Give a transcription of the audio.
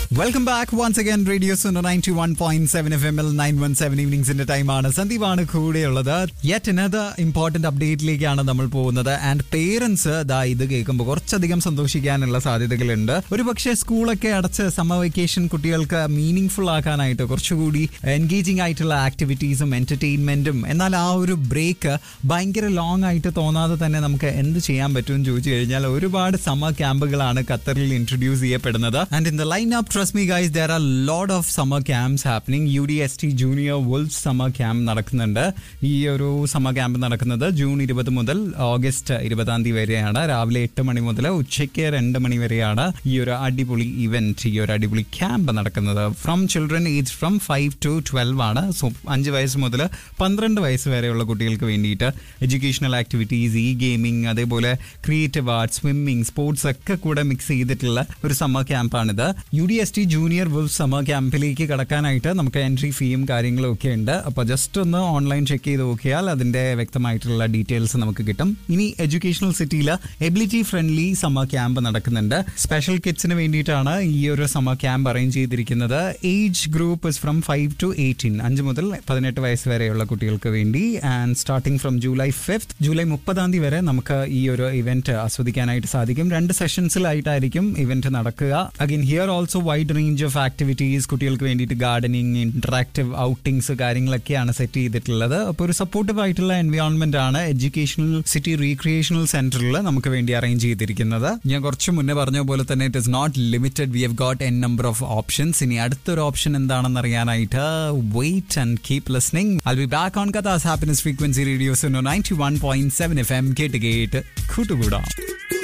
welcome back once again radio Suno ninety one point seven F M L nine one seven ഈവനിങ്സിന്റെ ടൈമാണ് സന്ദീപാണ് കൂടെയുള്ളത് yet another important അപ്ഡേറ്റിലേക്കാണ് നമ്മൾ പോകുന്നത് ആൻഡ് പേരൻസ് ദാ ഇത് കേൾക്കുമ്പോൾ കുറച്ചധികം സന്തോഷിക്കാനുള്ള സാധ്യതകളുണ്ട് ഒരു പക്ഷേ സ്കൂളൊക്കെ അടച്ച് സമ്മർ വെക്കേഷൻ കുട്ടികൾക്ക് മീനിങ് ഫുൾ ആക്കാനായിട്ട് കുറച്ചുകൂടി എൻഗേജിംഗ് ആയിട്ടുള്ള ആക്ടിവിറ്റീസും എന്റർടൈൻമെന്റും എന്നാൽ ആ ഒരു ബ്രേക്ക് ഭയങ്കര ലോങ് ആയിട്ട് തോന്നാതെ തന്നെ നമുക്ക് എന്ത് ചെയ്യാൻ പറ്റുമെന്ന് ചോദിച്ചു കഴിഞ്ഞാൽ ഒരുപാട് സമ്മർ ക്യാമ്പുകളാണ് ഖത്തറിൽ ഇൻട്രൊഡ്യൂസ് ചെയ്യപ്പെടുന്നത് and in the line up trust me guys there are load of summer camps happening U D S T junior wolf summer camp നടക്കുന്നുണ്ട് ഈ ഒരു സമ്മർ ക്യാമ്പ് നടക്കുന്നത് ജൂൺ ഇരുപത് മുതൽ ഓഗസ്റ്റ് ഇരുപതാം തീയതി വരെയാണ് രാവിലെ എട്ട് മണി മുതൽ ഉച്ചയ്ക്ക് രണ്ട് മണി വരെയാണ് ഈ ഒരു അടിപൊളി ഇവന്റ് ഈ ഒരു അടിപൊളി ക്യാമ്പ് നടക്കുന്നത് from children age from five to twelve ആണ് സോ അഞ്ച് വയസ്സ് മുതൽ പന്ത്രണ്ട് വയസ്സ് വരെയുള്ള കുട്ടികൾക്ക് വേണ്ടിയിട്ട് എഡ്യൂക്കേഷണൽ ആക്ടിവിറ്റീസ് ഈ ഗെയിമിംഗ് അതേപോലെ ക്രിയേറ്റീവ് ആർട്ട് സ്വിമ്മിംഗ് സ്പോർട്സ് ഒക്കെ കൂടെ മിക്സ് ചെയ്തിട്ടുള്ള ഒരു സമ്മർ ക്യാമ്പാണിത് U D S T junior wolf summer ക്യാമ്പിലേക്ക് കടക്കാനായിട്ട് നമുക്ക് എൻട്രി ഫീയും കാര്യങ്ങളും ഒക്കെ ഉണ്ട് അപ്പോൾ ജസ്റ്റ് ഒന്ന് ഓൺലൈൻ ചെക്ക് ചെയ്ത് നോക്കിയാൽ അതിന്റെ വ്യക്തമായിട്ടുള്ള ഡീറ്റെയിൽസ് നമുക്ക് കിട്ടും ഇനി എഡ്യൂക്കേഷണൽ സിറ്റിയിൽ എബിലിറ്റി ഫ്രണ്ട്ലി സമ്മർ ക്യാമ്പ് നടക്കുന്നുണ്ട് സ്പെഷ്യൽ കിഡ്സിന് വേണ്ടിയിട്ടാണ് ഈ ഒരു സമ്മർ ക്യാമ്പ് അറേഞ്ച് ചെയ്തിരിക്കുന്നത് age group from five to eighteen അഞ്ച് മുതൽ പതിനെട്ട് വയസ്സ് വരെയുള്ള കുട്ടികൾക്ക് വേണ്ടി and starting from July fifth July മുപ്പതാം തീയതി വരെ നമുക്ക് ഈ ഒരു ഇവന്റ് ആസ്വദിക്കാനായിട്ട് സാധിക്കും രണ്ട് സെഷൻസിലായിട്ടായിരിക്കും ഇവന്റ് നടക്കുക again here also wide range of activities കുട്ടികൾക്ക് വേണ്ടിയിട്ട് ഗാർഡനിങ് ഇന്ററാക്റ്റീവ് ഔട്ടിങ്സ് കാര്യങ്ങളൊക്കെയാണ് സെറ്റ് ചെയ്തിട്ടുള്ളത് അപ്പോൾ ഒരു സപ്പോർട്ടീവ് ആയിട്ടുള്ള എൻവയോൺമെന്റ് ആണ് എഡ്യൂക്കേഷണൽ സിറ്റി റീക്രിയേഷണൽ സെന്ററിൽ നമുക്ക് വേണ്ടി അറേഞ്ച് ചെയ്തിരിക്കുന്നത് ഞാൻ കുറച്ച് മുന്നേ പറഞ്ഞ പോലെ തന്നെ it is not limited we have got N number of options ഇനി അടുത്തൊരു ഓപ്ഷൻ എന്താണെന്ന് അറിയാനായിട്ട് wait and keep listening I be back on Qatar's happiness frequency radio's ninety one point seven F M കേട്ട് കേട്ട് കൂട്ടുകൂടാം